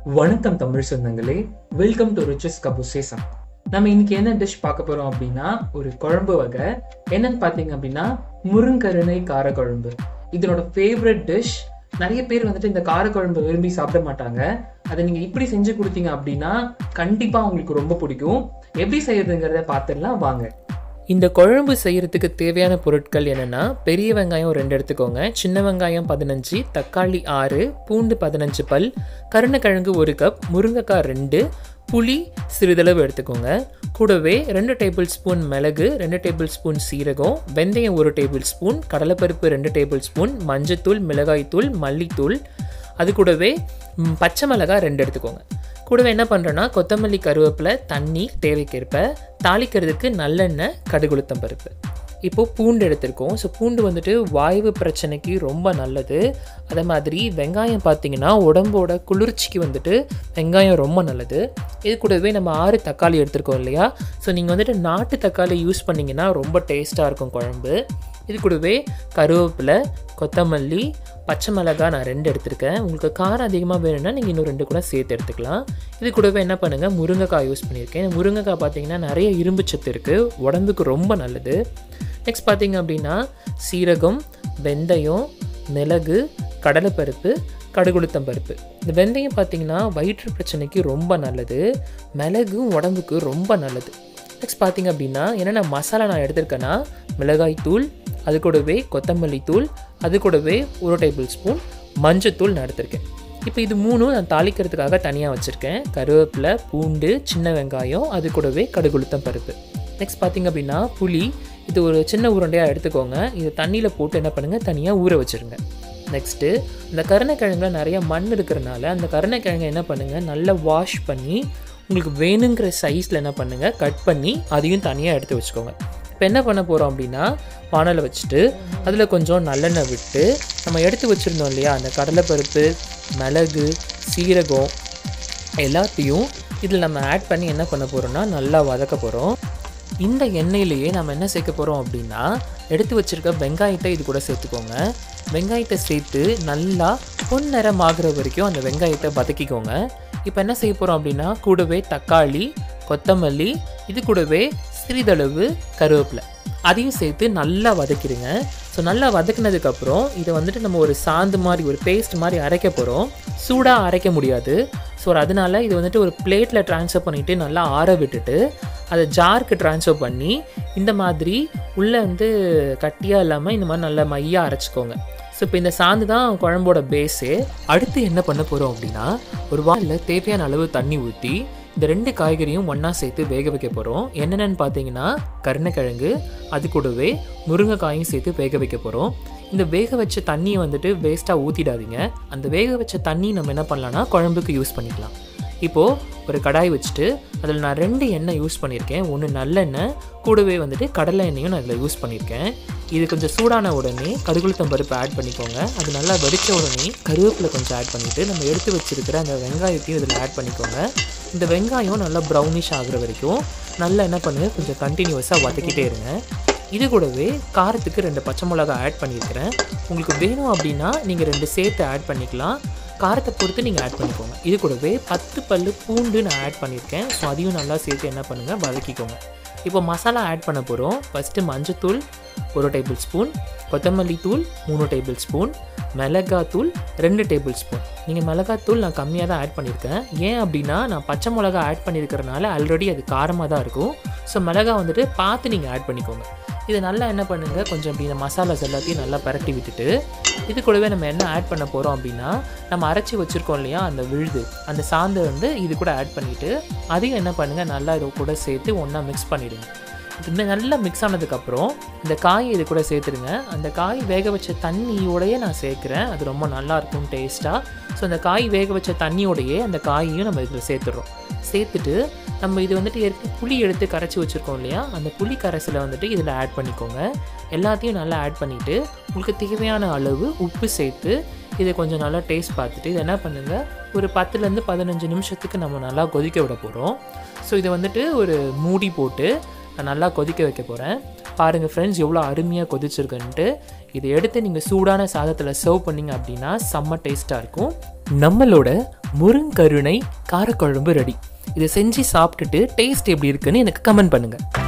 வணக்கம் தமிழ் சொந்தங்களே welcome to riches கபுசேசம் நம்ம இன்னைக்கு என்ன டிஷ் பார்க்க போறோம் அப்படின்னா ஒரு குழம்பு வகை என்னன்னு பார்த்தீங்க அப்படின்னா முருங்கருணை காரக்குழம்பு இதனோட ஃபேவரட் டிஷ் நிறைய பேர் வந்துட்டு இந்த காரக்குழம்பு விரும்பி சாப்பிட மாட்டாங்க அதை நீங்க இப்படி செஞ்சு கொடுத்தீங்க அப்படின்னா கண்டிப்பா உங்களுக்கு ரொம்ப பிடிக்கும் எப்படி செய்யறதுங்கிறத பார்த்துடலாம் வாங்க இந்த குழம்பு செய்யறதுக்கு தேவையான பொருட்கள் என்னென்னா பெரிய வெங்காயம் ரெண்டு எடுத்துக்கோங்க சின்ன வெங்காயம் பதினஞ்சு தக்காளி ஆறு பூண்டு பதினஞ்சு பல் கருணக்கிழங்கு ஒரு கப் முருங்கைக்காய் ரெண்டு புளி சிறிதளவு எடுத்துக்கோங்க கூடவே ரெண்டு டேபிள் ஸ்பூன் மிளகு ரெண்டு டேபிள் ஸ்பூன் சீரகம் வெந்தயம் ஒரு டேபிள் ஸ்பூன் கடலைப்பருப்பு ரெண்டு டேபிள் ஸ்பூன் மஞ்சத்தூள் மிளகாய்த்தூள் மல்லித்தூள் அது கூடவே ம், பச்சை மிளகாய் ரெண்டு எடுத்துக்கோங்க கூடவே என்ன பண்ணுறேன்னா கொத்தமல்லி கருவேப்பிலை தண்ணி தேவைக்கேற்ப தாளிக்கிறதுக்கு நல்லெண்ணெய் கடுகுளுத்தம் பருப்பு இப்போது பூண்டு எடுத்திருக்கோம் ஸோ பூண்டு வந்துட்டு வாய்வு பிரச்சனைக்கு ரொம்ப நல்லது அதே மாதிரி வெங்காயம் பார்த்தீங்கன்னா உடம்போட குளிர்ச்சிக்கு வந்துட்டு வெங்காயம் ரொம்ப நல்லது இது கூடவே நம்ம ஆறு தக்காளி எடுத்திருக்கோம் இல்லையா ஸோ நீங்கள் வந்துட்டு நாட்டு தக்காளி யூஸ் பண்ணிங்கன்னா ரொம்ப டேஸ்ட்டாக இருக்கும் குழம்பு இது கூடவே கருவேப்பிலை கொத்தமல்லி பச்சை மிளகாய் நான் ரெண்டு எடுத்திருக்கேன் உங்களுக்கு காரம் அதிகமாக வேணும்னா நீங்கள் இன்னும் ரெண்டு கூட சேர்த்து எடுத்துக்கலாம் இது கூடவே என்ன பண்ணுங்கள் முருங்கைக்காய் யூஸ் பண்ணியிருக்கேன் இந்த முருங்கைக்காய் பார்த்தீங்கன்னா நிறைய இரும்பு சத்து இருக்குது உடம்புக்கு ரொம்ப நல்லது நெக்ஸ்ட் பார்த்தீங்க அப்படின்னா சீரகம் வெந்தயம் மிளகு கடலைப்பருப்பு கடுகுளுத்தம் பருப்பு இந்த வெந்தயம் பார்த்தீங்கன்னா வயிற்று பிரச்சனைக்கு ரொம்ப நல்லது மிளகும் உடம்புக்கு ரொம்ப நல்லது நெக்ஸ்ட் பார்த்தீங்க அப்படின்னா என்னென்ன மசாலா நான் எடுத்திருக்கேன்னா மிளகாய் தூள் அது கூடவே கொத்தமல்லி தூள் அது கூடவே ஒரு டேபிள் ஸ்பூன் மஞ்சத்தூள் நான் எடுத்திருக்கேன் இப்போ இது மூணும் நான் தாளிக்கிறதுக்காக தனியாக வச்சுருக்கேன் கருவேப்பிலை பூண்டு சின்ன வெங்காயம் அது கூடவே கடுகுளுத்தம் பருப்பு நெக்ஸ்ட் பார்த்தீங்க அப்படின்னா புளி இது ஒரு சின்ன உருண்டையாக எடுத்துக்கோங்க இது தண்ணியில் போட்டு என்ன பண்ணுங்கள் தனியாக ஊற வச்சுருங்க நெக்ஸ்ட்டு இந்த கருணைக்கிழங்குல நிறைய மண் இருக்கிறனால அந்த கருணைக்கிழங்கை என்ன பண்ணுங்கள் நல்லா வாஷ் பண்ணி உங்களுக்கு வேணுங்கிற சைஸில் என்ன பண்ணுங்கள் கட் பண்ணி அதையும் தனியாக எடுத்து வச்சுக்கோங்க இப்போ என்ன பண்ண போகிறோம் அப்படின்னா வானலை வச்சுட்டு அதில் கொஞ்சம் நல்லெண்ணெய் விட்டு நம்ம எடுத்து வச்சுருந்தோம் இல்லையா அந்த கடலைப்பருப்பு மிளகு சீரகம் எல்லாத்தையும் இதில் நம்ம ஆட் பண்ணி என்ன பண்ண போகிறோம்னா நல்லா வதக்க போகிறோம் இந்த எண்ணெயிலேயே நம்ம என்ன சேர்க்க போகிறோம் அப்படின்னா எடுத்து வச்சிருக்க வெங்காயத்தை இது கூட சேர்த்துக்கோங்க வெங்காயத்தை சேர்த்து நல்லா பொன்னிறம் ஆகுற வரைக்கும் அந்த வெங்காயத்தை வதக்கிக்கோங்க இப்போ என்ன செய்ய போகிறோம் அப்படின்னா கூடவே தக்காளி கொத்தமல்லி இது கூடவே சிறிதளவு கருவேப்பிலை அதையும் சேர்த்து நல்லா வதக்கிடுங்க ஸோ நல்லா வதக்குனதுக்கப்புறம் இதை வந்துட்டு நம்ம ஒரு சாந்து மாதிரி ஒரு பேஸ்ட் மாதிரி அரைக்க போகிறோம் சூடாக அரைக்க முடியாது ஸோ அதனால இது வந்துட்டு ஒரு பிளேட்டில் ட்ரான்ஸ்ஃபர் பண்ணிவிட்டு நல்லா ஆற விட்டுட்டு அதை ஜாருக்கு ட்ரான்ஸ்ஃபர் பண்ணி இந்த மாதிரி உள்ளே வந்து கட்டியாக இல்லாமல் இந்த மாதிரி நல்லா மையாக அரைச்சிக்கோங்க ஸோ இப்போ இந்த சாந்து தான் குழம்போட பேஸே அடுத்து என்ன பண்ண போகிறோம் அப்படின்னா ஒரு வானில் தேவையான அளவு தண்ணி ஊற்றி இந்த ரெண்டு காய்கறியும் ஒன்றா சேர்த்து வேக வைக்க போகிறோம் என்னென்னு பார்த்தீங்கன்னா கருணைக்கிழங்கு அது கூடவே முருங்கைக்காயும் சேர்த்து வேக வைக்க போகிறோம் இந்த வேக வச்ச தண்ணியை வந்துட்டு வேஸ்ட்டாக ஊற்றிடாதீங்க அந்த வேக வச்ச தண்ணி நம்ம என்ன பண்ணலாம்னா குழம்புக்கு யூஸ் பண்ணிக்கலாம் இப்போது ஒரு கடாய் வச்சுட்டு அதில் நான் ரெண்டு எண்ணெய் யூஸ் பண்ணியிருக்கேன் ஒன்று நல்லெண்ணெய் கூடவே வந்துட்டு கடலை எண்ணெயும் நான் இதில் யூஸ் பண்ணியிருக்கேன் இது கொஞ்சம் சூடான உடனே கடுகுளுத்தம் பருப்பு ஆட் பண்ணிக்கோங்க அது நல்லா வெடித்த உடனே கருவேப்பிலை கொஞ்சம் ஆட் பண்ணிவிட்டு நம்ம எடுத்து வச்சிருக்கிற அந்த வெங்காயத்தையும் இதில் ஆட் பண்ணிக்கோங்க இந்த வெங்காயம் நல்லா ப்ரௌனிஷ் ஆகுற வரைக்கும் நல்லா என்ன பண்ணுங்க கொஞ்சம் கண்டினியூஸாக வதக்கிட்டே இருங்க இது கூடவே காரத்துக்கு ரெண்டு பச்சை மிளகாய் ஆட் பண்ணியிருக்கிறேன் உங்களுக்கு வேணும் அப்படின்னா நீங்கள் ரெண்டு சேர்த்து ஆட் பண்ணிக்கலாம் காரத்தை பொறுத்து நீங்கள் ஆட் பண்ணிக்கோங்க இது கூடவே பத்து பல்லு பூண்டு நான் ஆட் பண்ணியிருக்கேன் ஸோ அதையும் நல்லா சேர்த்து என்ன பண்ணுங்கள் வதக்கிக்கோங்க இப்போ மசாலா ஆட் பண்ண போகிறோம் ஃபஸ்ட்டு மஞ்சத்தூள் ஒரு டேபிள் ஸ்பூன் கொத்தமல்லி தூள் மூணு டேபிள் ஸ்பூன் மிளகாத்தூள் ரெண்டு டேபிள் ஸ்பூன் நீங்கள் மிளகாத்தூள் நான் கம்மியாக தான் ஆட் பண்ணியிருக்கேன் ஏன் அப்படின்னா நான் பச்சை மிளகா ஆட் பண்ணியிருக்கிறனால ஆல்ரெடி அது காரமாக தான் இருக்கும் ஸோ மிளகா வந்துட்டு பார்த்து நீங்கள் ஆட் பண்ணிக்கோங்க இதை நல்லா என்ன பண்ணுங்கள் கொஞ்சம் அப்படி இந்த மசாலாஸ் எல்லாத்தையும் நல்லா பரட்டி விட்டுட்டு இது கூடவே நம்ம என்ன ஆட் பண்ண போகிறோம் அப்படின்னா நம்ம அரைச்சி வச்சுருக்கோம் இல்லையா அந்த விழுது அந்த சாந்து வந்து இது கூட ஆட் பண்ணிவிட்டு அதையும் என்ன பண்ணுங்கள் நல்லா இது கூட சேர்த்து ஒன்றா மிக்ஸ் பண்ணிவிடுங்க இது நல்லா மிக்ஸ் ஆனதுக்கப்புறம் இந்த காயை இது கூட சேர்த்துருங்க அந்த காய் வேக வச்ச தண்ணியோடையே நான் சேர்க்குறேன் அது ரொம்ப நல்லா இருக்கும் டேஸ்ட்டாக ஸோ அந்த காய் வேக வச்ச தண்ணியோடையே அந்த காயையும் நம்ம இதில் சேர்த்துடுறோம் சேர்த்துட்டு நம்ம இது வந்துட்டு ஏற்கனவே புளி எடுத்து கரைச்சி வச்சுருக்கோம் இல்லையா அந்த புளி கரைசலை வந்துட்டு இதில் ஆட் பண்ணிக்கோங்க எல்லாத்தையும் நல்லா ஆட் பண்ணிவிட்டு உங்களுக்கு தேவையான அளவு உப்பு சேர்த்து இதை கொஞ்சம் நல்லா டேஸ்ட் பார்த்துட்டு இதை என்ன பண்ணுங்கள் ஒரு பத்துலேருந்து பதினஞ்சு நிமிஷத்துக்கு நம்ம நல்லா கொதிக்க விட போகிறோம் ஸோ இதை வந்துட்டு ஒரு மூடி போட்டு நான் நல்லா கொதிக்க வைக்க போகிறேன் பாருங்கள் ஃப்ரெண்ட்ஸ் எவ்வளோ அருமையாக கொதிச்சிருக்குன்ட்டு இதை எடுத்து நீங்கள் சூடான சாதத்தில் சர்வ் பண்ணீங்க அப்படின்னா செம்ம டேஸ்ட்டாக இருக்கும் நம்மளோட முருங்கருணை காரக்குழம்பு ரெடி இதை செஞ்சு சாப்பிட்டுட்டு டேஸ்ட் எப்படி இருக்குன்னு எனக்கு கமெண்ட் பண்ணுங்கள்